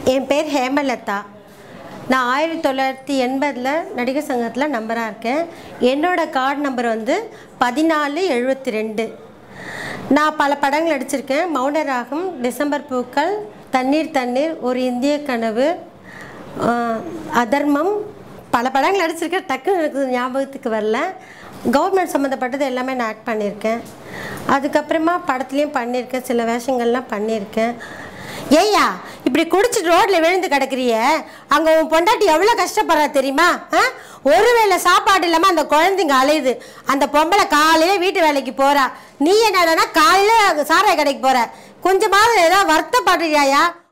என் பேர் ஹேமலதா நான் ஆயிரத்தி தொள்ளாயிரத்தி எண்பதில் நடிகர் சங்கத்தில் நம்பராக இருக்கேன் என்னோடய கார்டு நம்பர் வந்து பதினாலு எழுபத்தி ரெண்டு நான் பல படங்கள் நடிச்சிருக்கேன் மௌனராகம் டிசம்பர் பூக்கள் தண்ணீர் தண்ணீர் ஒரு இந்திய கனவு ஆஹ், அதர்மம் பல படங்கள் நடிச்சிருக்கேன் டக்குன்னு எனக்கு ஞாபகத்துக்கு வரல கவர்மெண்ட் சம்மந்தப்பட்டது எல்லாமே நான் ஆக்ட் பண்ணியிருக்கேன் அதுக்கப்புறமா படத்துலேயும் பண்ணியிருக்கேன் சில வேஷங்கள்லாம் பண்ணியிருக்கேன் ஏய்யா இப்படி குடிச்சிட்டு ரோட்ல விழுந்து கிடக்குறிய அங்க உன் பொண்டாட்டி எவ்வளவு கஷ்டப்படுறா தெரியுமா ஆ? ஒருவேளை சாப்பாடு இல்லாம அந்த குழந்தைங்க அலையுது அந்த பொம்பளை காலையில வீட்டு வேலைக்கு போறா நீ என்னடனா காலையில சாராய கடைக்கு போற கொஞ்சமாவது ஏதாவது வருத்தப்படுறியாயா